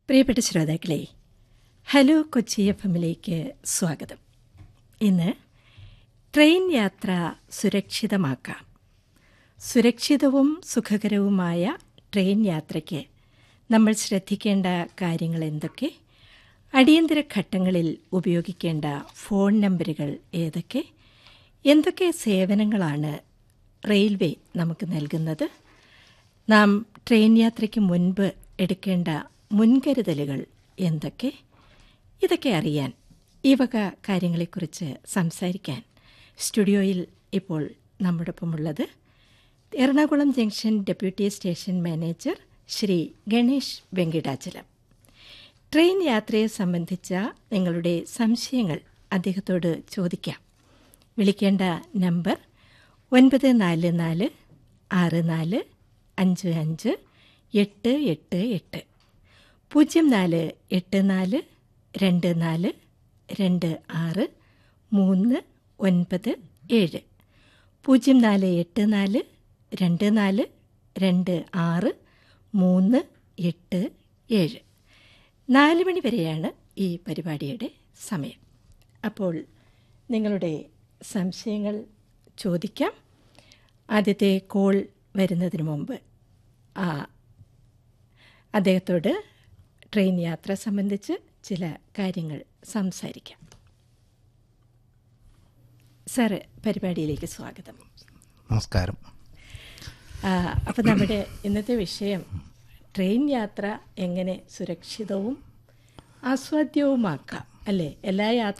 പ്രിയപ്പെട്ട ശ്രോതാക്കളെ hello Kochi F എമ്മിലേക്ക് സ്വാഗതം ഇന്ന് ട്രെയിൻ യാത്ര സുരക്ഷിതമാക്കാം സുരക്ഷിതവും സുഖകരവുമായ ട്രെയിൻ യാത്രയ്ക്ക് നമ്മൾ ശ്രദ്ധിക്കേണ്ട കാര്യങ്ങൾ എന്തൊക്കെ അടിയന്തര ഘട്ടങ്ങളിൽ ഉപയോഗിക്കേണ്ട ഫോൺ നമ്പറുകൾ ഏതൊക്കെ എന്തൊക്കെ സേവനങ്ങളാണ് റെയിൽവേ നമുക്ക് നൽകുന്നത് നാം ട്രെയിൻ യാത്രയ്ക്ക് മുൻപ് എടുക്കേണ്ട മുൻകരുതലുകൾ എന്തൊക്കെ ഇതൊക്കെ അറിയാൻ ഈ വക കാര്യങ്ങളെക്കുറിച്ച് സംസാരിക്കാൻ സ്റ്റുഡിയോയിൽ ഇപ്പോൾ നമ്മോടൊപ്പമുള്ളത് Ernakulam junction deputy station manager Shri Ganesh Venkitachalam train യാത്രയെ സംബന്ധിച്ച നിങ്ങളുടെ സംശയങ്ങൾ അദ്ദേഹത്തോട് ചോദിക്കാം വിളിക്കേണ്ട നമ്പർ ഒൻപത് നാല് നാല് ആറ് നാല് അഞ്ച് അഞ്ച് എട്ട് എട്ട് എട്ട് പൂജ്യം നാല് എട്ട് നാല് രണ്ട് നാല് രണ്ട് ആറ് മൂന്ന് ഒൻപത് ഏഴ് പൂജ്യം നാല് എട്ട് നാല് രണ്ട് നാല് രണ്ട് ആറ് മൂന്ന് എട്ട് ഏഴ് നാല് മണി വരെയാണ് ഈ പരിപാടിയുടെ സമയം അപ്പോൾ നിങ്ങളുടെ സംശയങ്ങൾ ചോദിക്കാം ആദ്യത്തെ കോൾ വരുന്നതിന് മുമ്പ് ആ അദ്ദേഹത്തോട് ട്രെയിൻ യാത്ര സംബന്ധിച്ച് ചില കാര്യങ്ങൾ സംസാരിക്കാം സാറ് പരിപാടിയിലേക്ക് സ്വാഗതം നമസ്കാരം അപ്പോൾ നമ്മുടെ ഇന്നത്തെ വിഷയം ട്രെയിൻ യാത്ര എങ്ങനെ സുരക്ഷിതവും ആസ്വാദ്യവുമാക്കാം അല്ലേ എല്ലാ യാത്ര